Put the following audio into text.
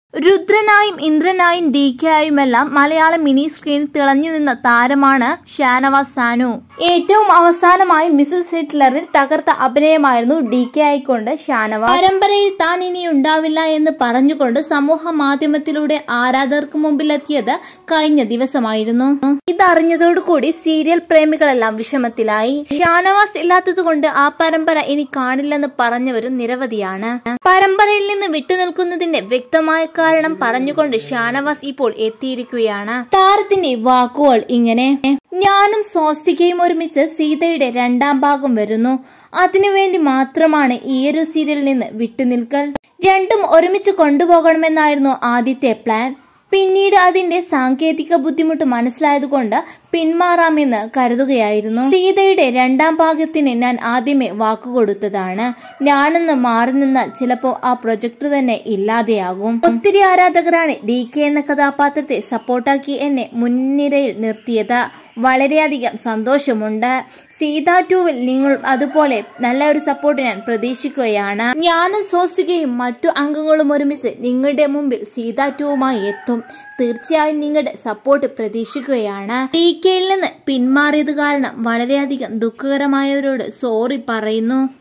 രുദ്രനായും ഇന്ദ്രനായും D കെയായുമെല്ലാം മലയാള mini സ്ക്രീനിൽ തിളഞ്ഞു നിന്ന താരമാണ് ഷാനവാസ് സാനു ഏറ്റവും അവസാനമായി മിസസ് ഹിറ്റ്ലറിൽ തകർത്ത അഭിനയമായിരുന്നു ഡി കെ ആയിക്കൊണ്ട് ഷാനവാസ് പരമ്പരയിൽ താൻ ഇനി ഉണ്ടാവില്ല എന്ന് പറഞ്ഞുകൊണ്ട് സമൂഹ മാധ്യമത്തിലൂടെ ആരാധകർക്ക് മുമ്പിലെത്തിയത് കഴിഞ്ഞ ദിവസമായിരുന്നു ഇതറിഞ്ഞതോടുകൂടി സീരിയൽ പ്രേമികളെല്ലാം വിഷമത്തിലായി ഷാനവാസ് ഇല്ലാത്തതുകൊണ്ട് ആ പരമ്പര ഇനി കാണില്ലെന്ന് പറഞ്ഞവരും നിരവധിയാണ് പരമ്പരയിൽ നിന്ന് വിട്ടുനിൽക്കുന്നതിന്റെ വ്യക്തമായ കാരണം പറഞ്ഞുകൊണ്ട് ഷാനവാസ് ഇപ്പോൾ എത്തിയിരിക്കുകയാണ് താരത്തിന്റെ വാക്കുകൾ ഇങ്ങനെ ഞാനും സ്വാസ്തികയും ഒരുമിച്ച് സീതയുടെ രണ്ടാം ഭാഗം വരുന്നു അതിനുവേണ്ടി മാത്രമാണ് ഈയൊരു സീരിയലിൽ നിന്ന് വിട്ടുനിൽക്കൽ രണ്ടും ഒരുമിച്ച് കൊണ്ടുപോകണമെന്നായിരുന്നു ആദ്യത്തെ പ്ലാൻ പിന്നീട് അതിന്റെ സാങ്കേതിക ബുദ്ധിമുട്ട് മനസ്സിലായതുകൊണ്ട് പിന്മാറാമെന്ന് കരുതുകയായിരുന്നു സീതയുടെ രണ്ടാം ഭാഗത്തിന് ഞാൻ ആദ്യമേ വാക്കുകൊടുത്തതാണ് ഞാനൊന്ന് മാറി നിന്നാൽ ചിലപ്പോ ആ പ്രൊജക്ട് തന്നെ ഇല്ലാതെയാകും ഒത്തിരി ആരാധകരാണ് ഡി കെ എന്ന കഥാപാത്രത്തെ സപ്പോർട്ടാക്കി എന്നെ മുൻനിരയിൽ നിർത്തിയത് വളരെയധികം സന്തോഷമുണ്ട് സീത ടൂവിൽ നിങ്ങൾ അതുപോലെ നല്ല ഒരു സപ്പോർട്ട് ഞാൻ പ്രതീക്ഷിക്കുകയാണ് ഞാനും സോസികയും മറ്റു അംഗങ്ങളും ഒരുമിച്ച് നിങ്ങളുടെ മുമ്പിൽ സീത ടൂവുമായി എത്തും തീർച്ചയായും നിങ്ങളുടെ സപ്പോർട്ട് പ്രതീക്ഷിക്കുകയാണ് ടി കെയിൽ നിന്ന് പിന്മാറിയത് കാരണം വളരെയധികം ദുഃഖകരമായവരോട് സോറി പറയുന്നു